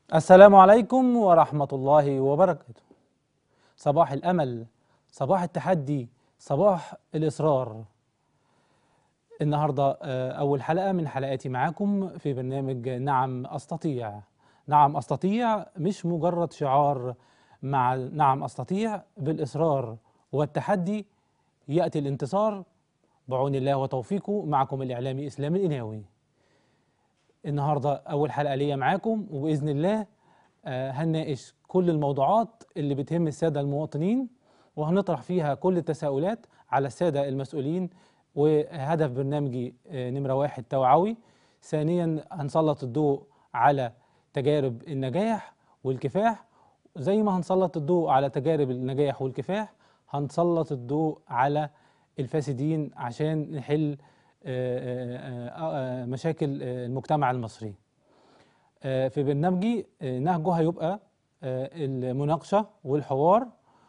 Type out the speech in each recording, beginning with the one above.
السلام عليكم ورحمة الله وبركاته. صباح الأمل، صباح التحدي، صباح الإصرار. النهارده آه، أول حلقة من حلقاتي معاكم في برنامج نعم أستطيع. نعم أستطيع مش مجرد شعار مع نعم أستطيع بالإصرار والتحدي يأتي الانتصار بعون الله وتوفيقه معكم الإعلامي إسلام الإناوي. النهارده أول حلقة ليا معاكم وبإذن الله آه، هنناقش كل الموضوعات اللي بتهم السادة المواطنين وهنطرح فيها كل التساؤلات على السادة المسؤولين وهدف برنامجي آه، نمرة واحد توعوي ثانيا هنسلط الضوء على تجارب النجاح والكفاح زي ما هنسلط الضوء على تجارب النجاح والكفاح هنسلط الضوء على الفاسدين عشان نحل آه، آه، آه، آه، مشاكل آه، المجتمع المصري آه، في برنامجي آه، نهجه هيبقى آه، المناقشة والحوار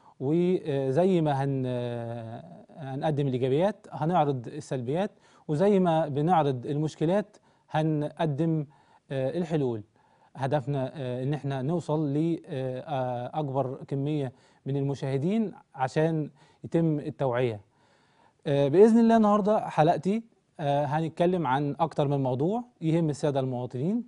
وزي ما هن آه، هنقدم الإيجابيات هنعرض السلبيات وزي ما بنعرض المشكلات هنقدم آه، الحلول هدفنا آه، ان احنا نوصل لأكبر كمية من المشاهدين عشان يتم التوعية آه، بإذن الله النهاردة حلقتي آه، هنتكلم عن أكتر من موضوع يهم السادة المواطنين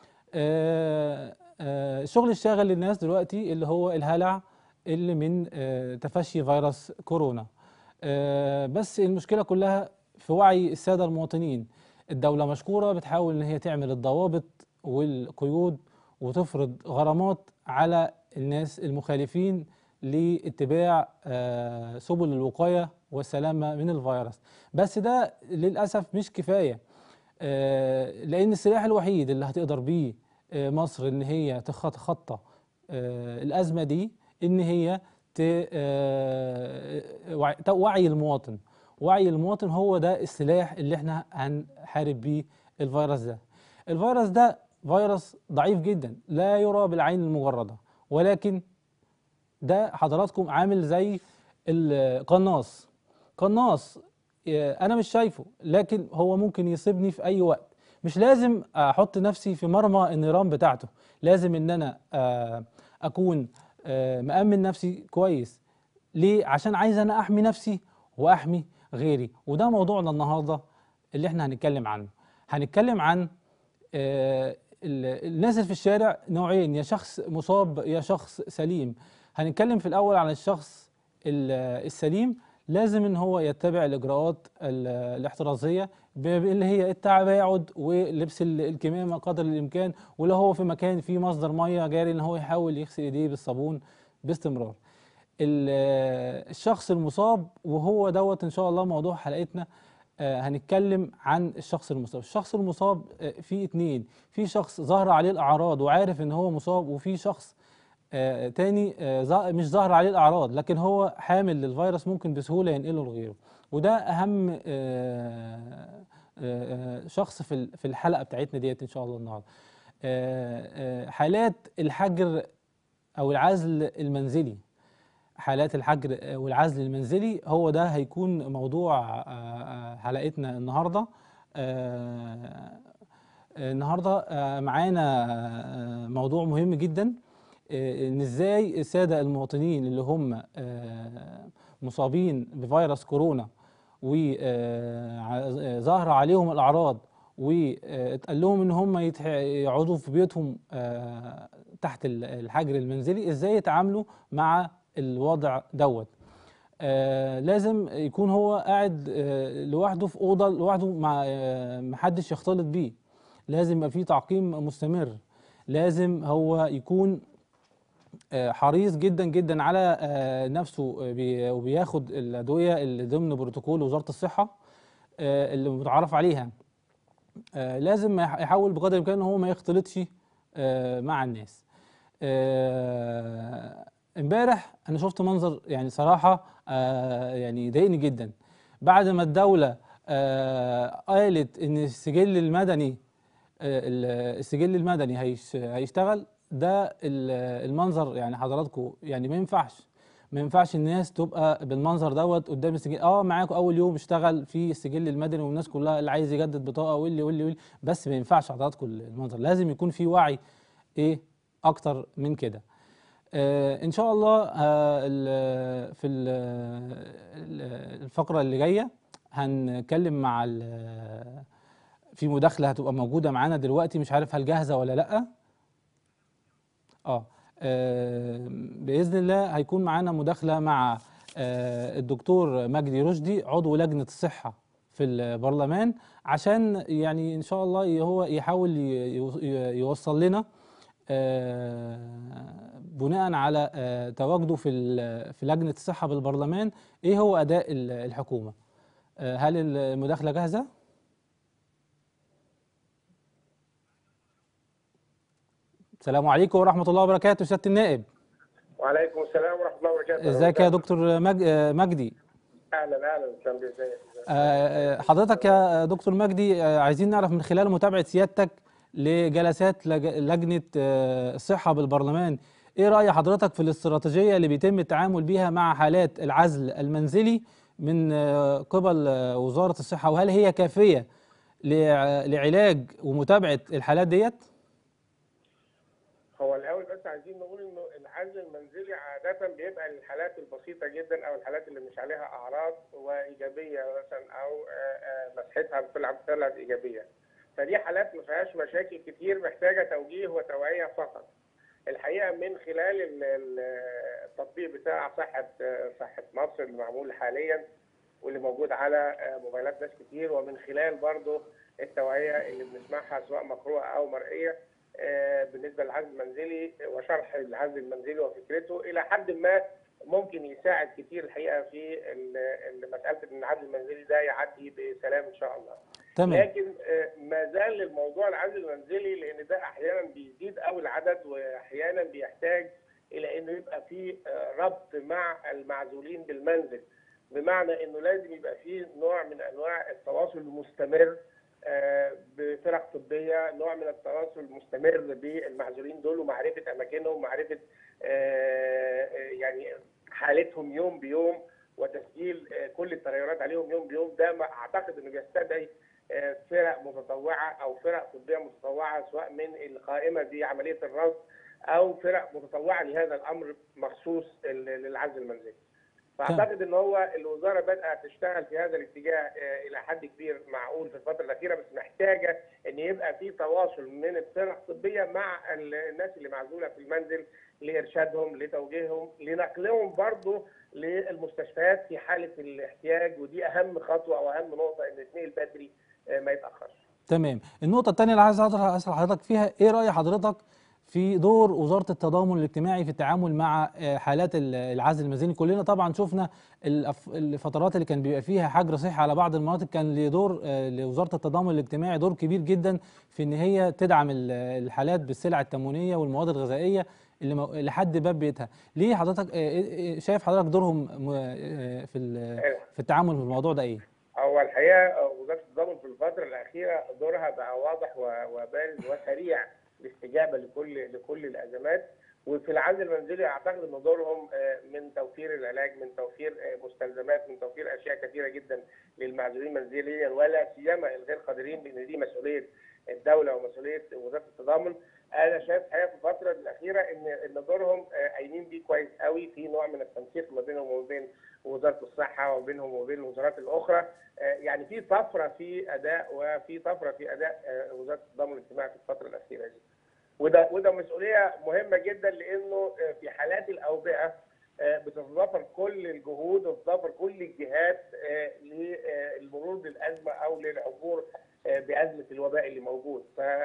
آه، آه، الشغل الشاغل للناس دلوقتي اللي هو الهلع اللي من آه، تفشي فيروس كورونا آه، بس المشكلة كلها في وعي السادة المواطنين الدولة مشكورة بتحاول ان هي تعمل الضوابط والقيود وتفرض غرامات على الناس المخالفين لاتباع آه، سبل الوقاية والسلامة من الفيروس بس ده للأسف مش كفاية آه، لأن السلاح الوحيد اللي هتقدر بيه آه، مصر إن هي تتخطى آه، الأزمة دي إن هي ت- آه، وع- وعي المواطن وعي المواطن هو ده السلاح اللي احنا هنحارب بيه الفيروس ده الفيروس ده فيروس ضعيف جدا لا يرى بالعين المجردة ولكن ده حضراتكم عامل زي القناص قناص آه، انا مش شايفه لكن هو ممكن يصيبني في اي وقت مش لازم احط نفسي في مرمى النيران بتاعته لازم ان انا آه، اكون آه، مأمن نفسي كويس ليه عشان عايز انا احمي نفسي واحمي غيري وده موضوعنا النهارده اللي احنا هنتكلم عنه هنتكلم عن آه، ال- الناس اللي في الشارع نوعين يا شخص مصاب يا شخص سليم هنتكلم في الاول عن الشخص ال- السليم لازم ان هو يتبع الاجراءات ال- الاحترازيه ب- اللي هي التباعد ولبس ال- الكمامه قدر الامكان ولو هو في مكان فيه مصدر ميه جاري ان هو يحاول يغسل ايديه بالصابون باستمرار ال- الشخص المصاب وهو دوت ان شاء الله موضوع حلقتنا آه، هنتكلم عن الشخص المصاب الشخص المصاب آه، في اتنين في شخص ظهر عليه الاعراض وعارف ان هو مصاب وفي شخص آه، تاني آه، ظا- مش ظاهر عليه الاعراض لكن هو حامل للفيروس ممكن بسهوله ينقله لغيره وده اهم آه، آه، آه، شخص في ال- في الحلقه بتاعتنا ديت ان شاء الله النهارده آه، آه، حالات الحجر او العزل المنزلي حالات الحجر آه، والعزل المنزلي هو ده هيكون موضوع آه، آه، حلقتنا النهارده آه، النهارده آه، معانا آه، موضوع مهم جدا آه، ان ازاي الساده المواطنين اللي هم آه، مصابين بفيروس كورونا وظهر عليهم الاعراض واتقال لهم ان هم يتح- يقعدوا في بيوتهم آه، تحت ال- الحجر المنزلي ازاي يتعاملوا مع الوضع دوت آه لازم يكون هو قاعد آه لوحده في اوضه لوحده مع آه محدش يختلط بيه لازم يبقى في تعقيم مستمر لازم هو يكون آه، حريص جدا جدا على آه، نفسه آه، بي- وبياخد الادويه اللي ضمن بروتوكول وزاره الصحه آه، اللي متعارف عليها آه، لازم يح- يحاول بقدر الامكان ان هو ما يختلطش آه، مع الناس آه، امبارح انا شفت منظر يعني صراحه آه، يعني ضايقني جدا بعد ما الدوله آه، قالت ان السجل المدني آه، ال- السجل المدني هيش- هيشتغل ده ال- المنظر يعني حضراتكم يعني ما ينفعش ما ينفعش الناس تبقى بالمنظر دوت قدام السجل اه معاكم اول يوم اشتغل في السجل المدني والناس كلها اللي عايز يجدد بطاقه واللي واللي واللي بس ما ينفعش حضراتكم المنظر لازم يكون في وعي ايه اكتر من كده آه، ان شاء الله آه، ال- في ال- ال- الفقره اللي جايه هنتكلم مع ال- في مداخله هتبقى موجوده معانا دلوقتي مش عارف هل جاهزه ولا لا اه آه، باذن الله هيكون معانا مداخله مع آه، الدكتور مجدي رشدي عضو لجنه الصحه في البرلمان عشان يعني ان شاء الله هو يحاول ي- ي- يوصل لنا آه، بناء على آه، تواجده في ال- في لجنه الصحه بالبرلمان ايه هو اداء ال- الحكومه آه، هل المداخله جاهزه السلام عليكم ورحمه الله وبركاته سياده النائب وعليكم السلام ورحمه الله وبركاته ازيك يا دكتور مج... آه، مجدي اهلا اهلا استاذ ازيك آه، آه، حضرتك يا دكتور مجدي آه، عايزين نعرف من خلال متابعة سيادتك لجلسات لج- لجنة آه، الصحة بالبرلمان ايه رأي حضرتك في الاستراتيجية اللي بيتم التعامل بيها مع حالات العزل المنزلي من آه، قبل آه، وزارة الصحة وهل هي كافية لع- لعلاج ومتابعة الحالات ديت؟ هو الاول بس عايزين نقول انه العزل المنزلي عاده بيبقى للحالات البسيطه جدا او الحالات اللي مش عليها اعراض وايجابيه مثلا او آه، آه، مسحتها بتلعب طلعت ايجابيه فدي حالات ما فيهاش مشاكل كتير محتاجه توجيه وتوعيه فقط الحقيقه من خلال ال- ال- التطبيق بتاع صحه آه، صحه مصر اللي معمول حاليا واللي موجود على آه، موبايلات ناس كتير ومن خلال برضه التوعيه اللي بنسمعها سواء مقروءه او مرئيه آه، بالنسبه للعزل المنزلي وشرح العزل المنزلي وفكرته الى حد ما ممكن يساعد كتير الحقيقه في ال- ال- مساله ان العزل المنزلي ده يعدي بسلام ان شاء الله. تمام لكن آه، ما زال الموضوع العزل المنزلي لان ده احيانا بيزيد قوي العدد واحيانا بيحتاج الى انه يبقى في آه، ربط مع المعزولين بالمنزل بمعنى انه لازم يبقى في نوع من انواع التواصل المستمر آه، بفرق طبيه نوع من التواصل المستمر بالمعزولين دول ومعرفه اماكنهم ومعرفه آه، آه، يعني حالتهم يوم بيوم وتسجيل آه، كل التغيرات عليهم يوم بيوم ده ما اعتقد انه بيستدعي آه، فرق متطوعه او فرق طبيه متطوعه سواء من القائمه بعمليه الرصد او فرق متطوعه لهذا الامر مخصوص ال- للعزل المنزلي. فاعتقد ان هو الوزاره بدات تشتغل في هذا الاتجاه آه، الى حد كبير معقول في الفتره الاخيره بس محتاجه ان يبقى في تواصل من الفرق الطبيه مع ال- الناس اللي معزوله في المنزل لارشادهم لتوجيههم لنقلهم برضه للمستشفيات في حاله الاحتياج ودي اهم خطوه او اهم نقطه ان يتنقل بدري آه، ما يتاخرش. تمام النقطة الثانية اللي عايز أقدر أسأل حضرتك فيها إيه رأي حضرتك في دور وزارة التضامن الاجتماعي في التعامل مع آه، حالات ال- العزل المنزلي كلنا طبعا شفنا الأف- الفترات اللي كان بيبقى فيها حجر صحي على بعض المناطق كان لدور آه، لوزارة التضامن الاجتماعي دور كبير جدا في إن هي تدعم ال- الحالات بالسلع التموينية والمواد الغذائية اللي مو- لحد باب بيتها ليه حضرتك آه، آه، آه، شايف حضرتك دورهم م- آه، في ال- في التعامل في الموضوع ده إيه؟ هو الحقيقه وزاره التضامن في الفتره الاخيره دورها بقى واضح و- وبارز وسريع الاستجابه لكل لكل الازمات وفي العزل المنزلي اعتقد ان دورهم آه، من توفير العلاج من توفير آه، مستلزمات من توفير اشياء كثيره جدا للمعزولين منزليا ولا سيما الغير قادرين لان دي مسؤوليه الدوله ومسؤوليه وزاره التضامن انا شايف الحقيقه في الفتره الاخيره ان ان دورهم آه، قايمين بيه كويس قوي في نوع من التنسيق ما بينهم وما بين وزاره الصحه وبينهم وبين الوزارات الاخرى آه، يعني في طفره في اداء وفي طفره في اداء آه، وزاره التضامن الاجتماعي في الفتره الاخيره دي. وده وده مسؤوليه مهمه جدا لانه آه، في حالات الاوبئه آه، بتتضافر كل الجهود وتتضافر كل الجهات آه، للمرور بالازمه او للعبور آه، بازمه الوباء اللي موجود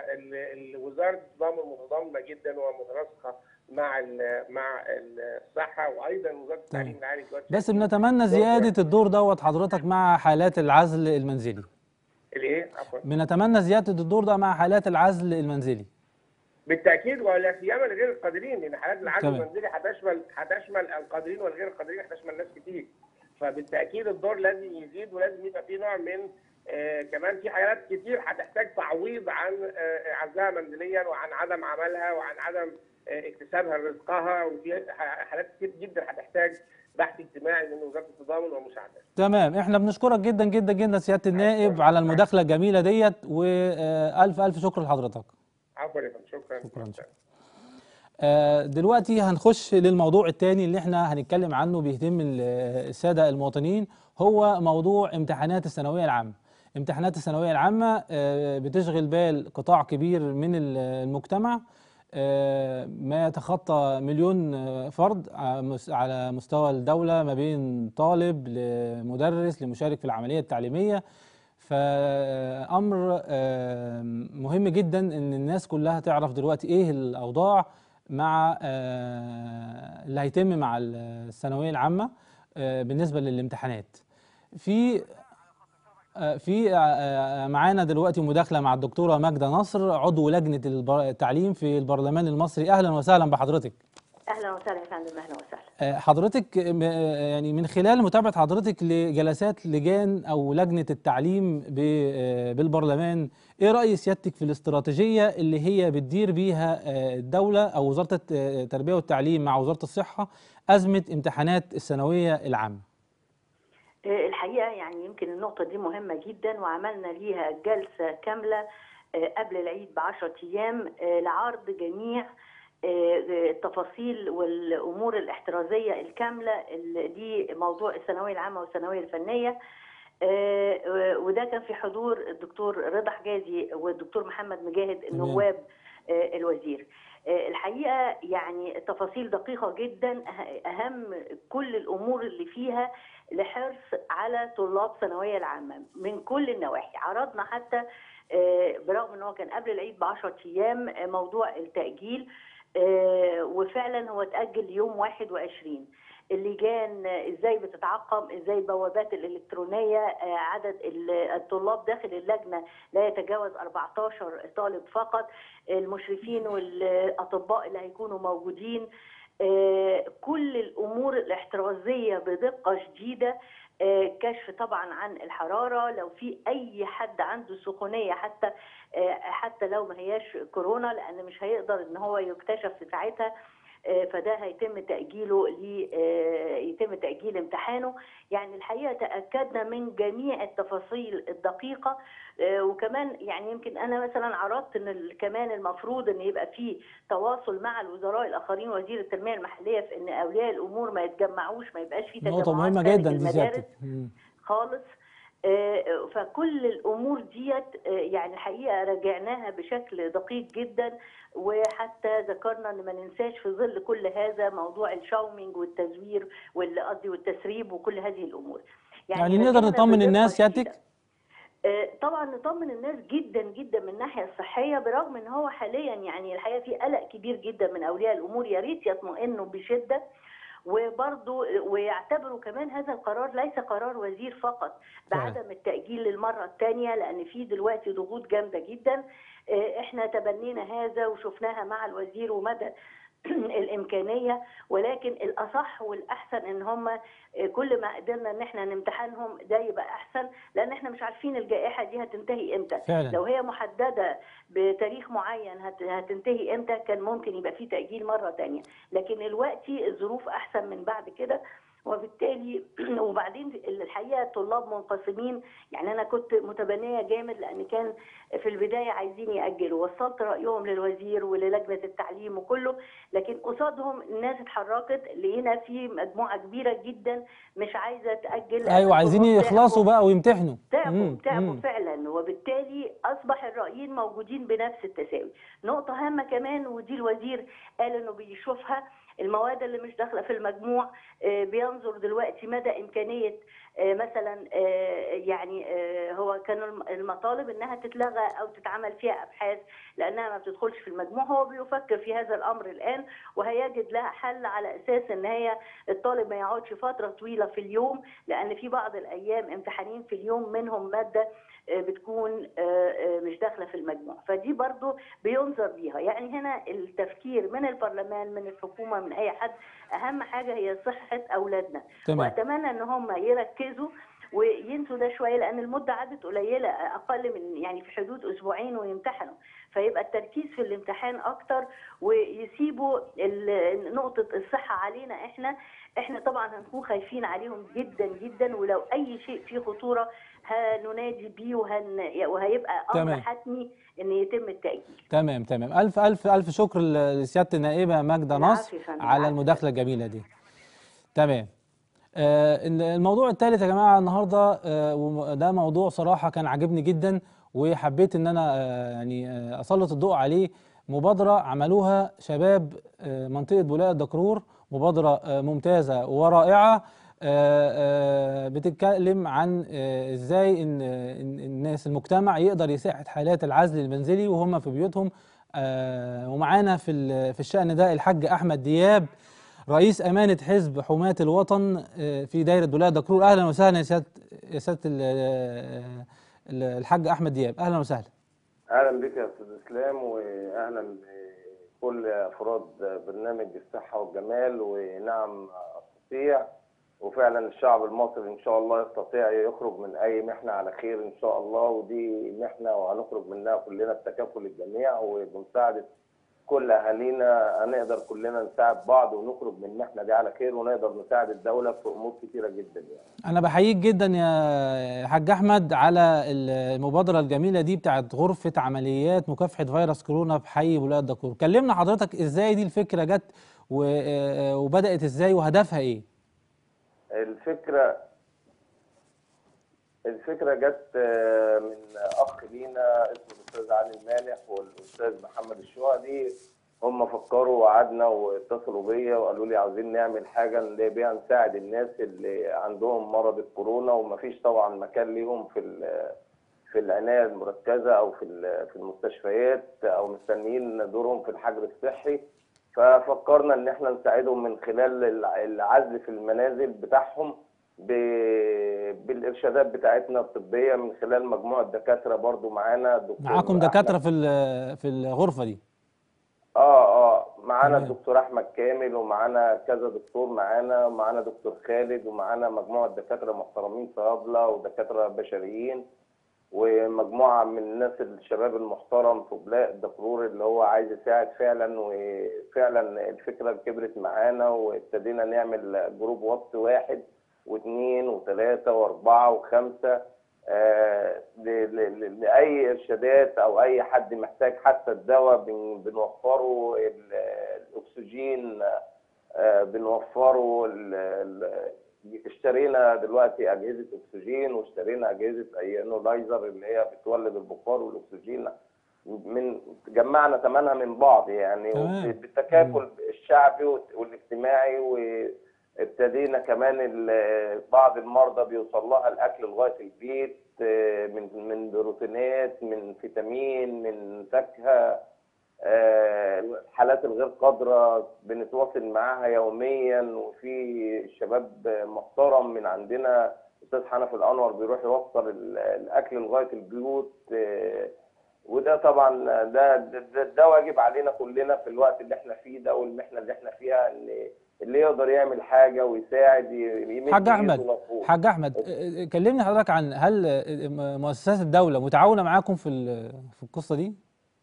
فوزاره التضامن متضامنه جدا ومتناسقه مع ال- مع الصحه وايضا وزاره التعليم العالي دلوقتي بس بنتمنى زيادة الدور دوت حضرتك مع حالات العزل المنزلي الايه عفوا بنتمنى زيادة الدور ده مع حالات العزل المنزلي بالتاكيد ولا سيما الغير القادرين لان حالات العزل تمام. المنزلي هتشمل هتشمل القادرين والغير القادرين هتشمل ناس كتير فبالتاكيد الدور لازم يزيد ولازم يبقى في نوع من آه كمان في حالات كتير هتحتاج تعويض عن آه عزلها منزليا وعن عدم عملها وعن عدم آه اكتسابها رزقها وفي ح- حالات كتير جدا هتحتاج بحث اجتماعي من وزاره التضامن ومساعدات. تمام احنا بنشكرك جدا جدا جدا سيادة النائب على المداخلة الجميلة ديت والف ألف شكر لحضرتك عفوا يا فندم شكرا شكراً. آه، دلوقتي هنخش للموضوع الثاني اللي احنا هنتكلم عنه بيهتم ال- السادة المواطنين هو موضوع امتحانات الثانوية العامة امتحانات الثانوية العامة آه، بتشغل بال قطاع كبير من ال- المجتمع آه، ما يتخطى مليون آه، فرد ع- مس- على مستوى الدولة ما بين طالب لمدرس لمشارك في العملية التعليمية فأمر آه، مهم جدا إن الناس كلها تعرف دلوقتي إيه الأوضاع مع آه، اللي هيتم مع الثانوية العامة آه، بالنسبة للامتحانات في آه، في آه، آه، معانا دلوقتي مداخلة مع الدكتورة ماجدة نصر عضو لجنة البر- التعليم في البرلمان المصري أهلا وسهلا بحضرتك اهلا وسهلا يا فندم اهلا وسهلا آه، حضرتك م- آه، يعني من خلال متابعة حضرتك لجلسات لجان أو لجنة التعليم ب- آه، بالبرلمان إيه رأي سيادتك في الاستراتيجية اللي هي بتدير بيها آه، الدولة أو وزارة الت- آه، التربية والتعليم مع وزارة الصحة أزمة امتحانات الثانوية العامة آه، الحقيقه يعني يمكن النقطه دي مهمه جدا وعملنا ليها جلسه كامله آه، قبل العيد ب 10 ايام آه، لعرض جميع آه، التفاصيل والامور الاحترازيه الكامله اللي لموضوع الثانويه العامه والثانويه الفنيه آه، آه، وده كان في حضور الدكتور رضا حجازي والدكتور محمد مجاهد النواب آه، الوزير آه، الحقيقه يعني تفاصيل دقيقه جدا أه- اهم كل الامور اللي فيها لحرص على طلاب ثانويه العامه من كل النواحي عرضنا حتى آه، برغم ان هو كان قبل العيد ب 10 ايام آه، موضوع التاجيل آه، وفعلا هو اتاجل ليوم 21 اللجان آه، ازاي بتتعقم ازاي البوابات الالكترونيه آه، عدد ال- الطلاب داخل اللجنه لا يتجاوز 14 طالب فقط المشرفين والاطباء اللي هيكونوا موجودين آه، كل الامور الاحترازيه بدقه شديده آه، كشف طبعا عن الحراره لو في اي حد عنده سخونيه حتى آه، حتى لو ما هياش كورونا لان مش هيقدر ان هو يكتشف في ساعتها آه، فده هيتم تاجيله ل آه، يتم تاجيل امتحانه يعني الحقيقه تاكدنا من جميع التفاصيل الدقيقه آه، وكمان يعني يمكن انا مثلا عرضت ان ال- كمان المفروض ان يبقى في تواصل مع الوزراء الاخرين وزير التنميه المحليه في ان اولياء الامور ما يتجمعوش ما يبقاش في تجمعات نقطة مهمة خارج جدا دي المدارس سيادتك مم. خالص آه، فكل الامور ديت آه، يعني الحقيقه راجعناها بشكل دقيق جدا وحتى ذكرنا ان ما ننساش في ظل كل هذا موضوع الشاومينج والتزوير وال- قصدي والتسريب وكل هذه الامور يعني نقدر راجعنا نطمن بدقة الناس شديدة. سيادتك آه، طبعا نطمن الناس جدا جدا من الناحيه الصحيه برغم ان هو حاليا يعني الحقيقه في قلق كبير جدا من اولياء الامور يا ريت يطمئنوا بشده وبرضه ويعتبروا كمان هذا القرار ليس قرار وزير فقط فعلا. بعدم التاجيل للمره الثانيه لان في دلوقتي ضغوط جامده جدا آه، احنا تبنينا هذا وشفناها مع الوزير ومدى الامكانيه ولكن الاصح والاحسن ان هم كل ما قدرنا ان احنا نمتحنهم ده يبقى احسن لان احنا مش عارفين الجائحه دي هتنتهي امتى فعلا لو هي محدده بتاريخ معين هت- هتنتهي امتى كان ممكن يبقى في تاجيل مره تانية لكن دلوقتي الظروف احسن من بعد كده وبالتالي وبعدين الحقيقه الطلاب منقسمين يعني انا كنت متبنيه جامد لان كان في البدايه عايزين ياجلوا وصلت رايهم للوزير وللجنه التعليم وكله لكن قصادهم الناس اتحركت لقينا في مجموعه كبيره جدا مش عايزه تاجل ايوه عايزين الطلاب يخلصوا تعبوا. بقى ويمتحنوا تعبوا مم، تعبوا مم. فعلا وبالتالي اصبح الرايين موجودين بنفس التساوي نقطه هامه كمان ودي الوزير قال انه بيشوفها المواد اللي مش داخله في المجموع آه، بينظر دلوقتي مدى امكانيه آه، مثلا آه، يعني آه، هو كانوا الم- المطالب انها تتلغى او تتعمل فيها ابحاث لانها ما بتدخلش في المجموع هو بيفكر في هذا الامر الان وهيجد لها حل على اساس ان هي الطالب ما يقعدش فتره طويله في اليوم لان في بعض الايام امتحانين في اليوم منهم ماده آه، بتكون آه، آه، مش داخله في المجموع فدي برضو بينظر بيها يعني هنا التفكير من البرلمان من الحكومه من اي حد اهم حاجه هي صحه اولادنا تمام واتمنى ان هم يركزوا وينسوا ده شويه لان المده عدت قليله اقل من يعني في حدود اسبوعين ويمتحنوا فيبقى التركيز في الامتحان اكتر ويسيبوا ال- نقطه الصحه علينا احنا احنا طبعا هنكون خايفين عليهم جدا جدا ولو اي شيء فيه خطوره هننادي بيه وهن... وهيبقى امر تمام. حتمي ان يتم التاجيل تمام تمام الف الف الف شكر ل- لسياده النائبه ماجده العفو نصر يا فندم، على العفو. المداخله الجميله دي تمام آه، ال- الموضوع الثالث يا جماعه النهارده آه، وم- ده موضوع صراحه كان عاجبني جدا وحبيت ان انا آه، يعني آه، اسلط الضوء عليه مبادره عملوها شباب آه، منطقه بولاق الدكرور مبادره آه، ممتازه ورائعه آه، آه، بتتكلم عن آه، ازاي ان إن الناس المجتمع يقدر يساعد حالات العزل المنزلي وهم في بيوتهم آه، ومعانا في ال- في الشأن ده الحاج احمد دياب رئيس أمانة حزب حماة الوطن آه، في دايرة بولاق دكرور أهلا وسهلا يا سيادة يا سيادة ال- آه، ال- الحاج أحمد دياب أهلا وسهلا اهلا بك يا استاذ اسلام واهلا بكل افراد برنامج الصحه والجمال ونعم استطيع وفعلا الشعب المصري ان شاء الله يستطيع يخرج من اي محنه على خير ان شاء الله ودي محنه وهنخرج منها كلنا بتكافل الجميع وبمساعده كل اهالينا هنقدر كلنا نساعد بعض ونخرج من المحنه دي على خير ونقدر نساعد الدوله في امور كثيره جدا يعني. أنا بحييك جدا يا حاج أحمد على المبادرة الجميلة دي بتاعت غرفة عمليات مكافحة فيروس كورونا في حي بولاق دكرور كلمنا حضرتك إزاي دي الفكرة جت و- آه، وبدأت إزاي وهدفها إيه الفكرة الفكرة جت آه، من أخ لينا اسمه الأستاذ علي المالح والأستاذ محمد الشهدي هم فكروا وقعدنا واتصلوا بيا وقالوا لي عاوزين نعمل حاجة اللي بيها نساعد الناس اللي عندهم مرض الكورونا ومفيش طبعا مكان ليهم في ال- في العناية المركزة أو في ال- في المستشفيات أو مستنيين دورهم في الحجر الصحي ففكرنا ان احنا نساعدهم من خلال الع- العزل في المنازل بتاعهم ب- بالارشادات بتاعتنا الطبيه من خلال مجموعه دكاتره برضو معانا دكتور معاكم أحمد- دكاترة في ال- في الغرفة دي اه اه معانا تمام. الدكتور احمد كامل ومعانا كذا دكتور معانا ومعانا دكتور خالد ومعانا مجموعه دكاتره محترمين صيادله ودكاتره بشريين ومجموعه من الناس الشباب المحترم في بلاء الدكرور اللي هو عايز يساعد فعلا وفعلا الفكره كبرت معانا وابتدينا نعمل جروب واتس واحد واثنين وثلاثه واربعه وخمسه آه، ل- ل- ل- لاي ارشادات او اي حد محتاج حتى الدواء بن- بنوفره ال- الاكسجين آه، بنوفره ال- ال- اشترينا دلوقتي اجهزه اكسجين واشترينا اجهزه ايونولايزر اللي هي بتولد البخار والاكسجين من جمعنا ثمنها من بعض يعني تمام. بالتكافل الشعبي والاجتماعي وابتدينا كمان ال- بعض المرضى بيوصل لها الاكل لغايه البيت آه، من من بروتينات من فيتامين من فاكهه آه، الحالات الغير قادرة بنتواصل معاها يوميا وفي شباب محترم من عندنا أستاذ حنفي الأنور بيروح يوصل ال- الأكل لغاية البيوت آه، وده طبعا ده ده, ده, ده واجب علينا كلنا في الوقت اللي احنا فيه ده والمحنة اللي احنا فيها ان اللي يقدر يعمل حاجة ويساعد ي- يمد حاج إيده احمد لفوق. حاج احمد آه، آه، كلمني حضرتك عن هل آه، م- مؤسسات الدوله متعاونه معاكم في ال- في القصه دي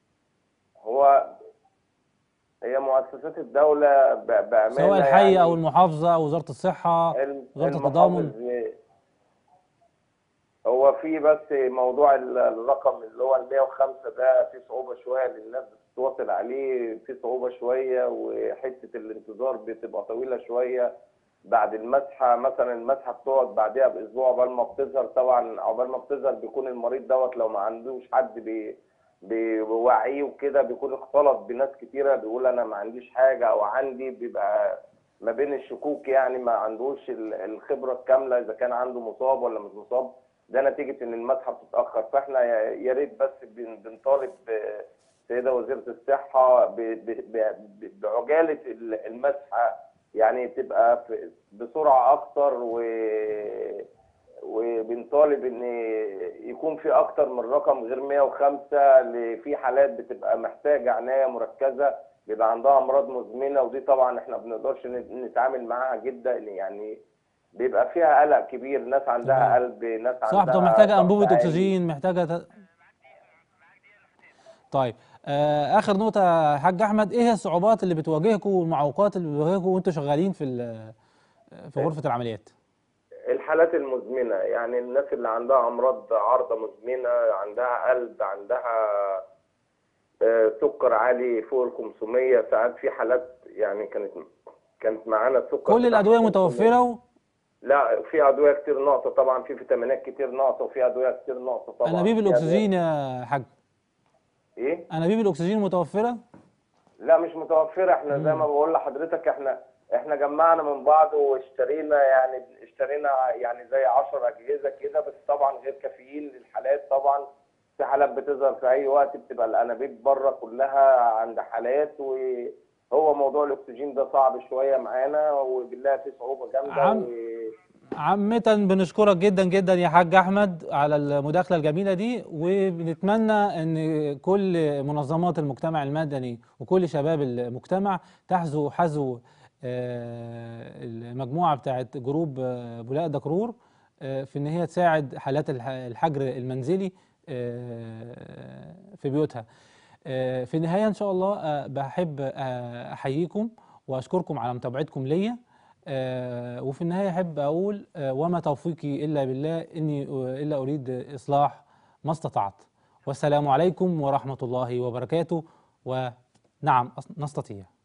هو هي مؤسسات الدولة ب- بأمانة سواء الحي يعني او المحافظه او وزاره الصحه الم- وزاره المحافظ التضامن هو في بس موضوع ال- الرقم اللي هو ال 105 ده في صعوبة شوية للناس بتتواصل عليه في صعوبة شوية وحتة الانتظار بتبقى طويلة شوية بعد المسحة مثلا المسحة بتقعد بعدها بأسبوع عقبال ما بتظهر طبعا عقبال ما بتظهر بيكون المريض دوت لو ما عندوش حد بي بيوعيه وكده بيكون اختلط بناس كتيرة بيقول أنا ما عنديش حاجة أو عندي بيبقى ما بين الشكوك يعني ما عندوش ال- الخبرة الكاملة إذا كان عنده مصاب ولا مش مصاب ده نتيجة إن المسحة بتتأخر فإحنا يا يا ريت بس بن- بنطالب آه، سيدة وزيرة الصحة ب- ب- ب- بعجالة ال- المسحة يعني تبقى في- بسرعة أكتر و وبنطالب ان يكون في اكتر من رقم غير 105 ل- في حالات بتبقى محتاجه عنايه مركزه بيبقى عندها امراض مزمنه ودي طبعا احنا ما بنقدرش ن- نتعامل معاها جدا يعني بيبقى فيها قلق كبير ناس عندها تمام. قلب ناس صح عندها بتبقى محتاجه ضغط انبوبه عالي. اكسجين محتاجه ت... طيب آه اخر نقطه يا حاج احمد ايه هي الصعوبات اللي بتواجهكم والمعوقات اللي بتواجهكم وانتوا شغالين في ال- في غرفه العمليات الحالات المزمنة يعني الناس اللي عندها أمراض عارضة مزمنة عندها قلب عندها آه، السكر عالي فوق ال 500 ساعات في حالات يعني كانت كانت معانا السكر كل بتاعها الادويه 500. متوفره و... لا في ادويه كتير ناقصه طبعا في فيتامينات كتير ناقصه وفي ادويه كتير ناقصه طبعا انابيب في الاكسجين يا حاج أدوية- ايه انابيب الاكسجين متوفره لا مش متوفرة احنا زي ما بقول لحضرتك احنا احنا جمعنا من بعض واشترينا يعني اشترينا يعني زي 10 اجهزة كده بس طبعا غير كافيين للحالات طبعا في حالات بتظهر في اي وقت بتبقى الانابيب بره كلها عند حالات وهو موضوع الاكسجين ده صعب شوية معانا وبالله في صعوبة جامدة عم- و... عامة بنشكرك جدا جدا يا حاج احمد على المداخله الجميله دي وبنتمنى ان كل منظمات المجتمع المدني وكل شباب المجتمع تحذو حذو آه، المجموعه بتاعت جروب آه، بولاق دكرور آه، في ان هي تساعد حالات الح- الحجر المنزلي آه، في بيوتها آه، في النهايه ان شاء الله آه، بحب آه، احييكم واشكركم على متابعتكم ليا آه، وفي النهايه احب اقول آه، وما توفيقي الا بالله اني آه، الا اريد اصلاح ما استطعت والسلام عليكم ورحمه الله وبركاته ونعم أس- نستطيع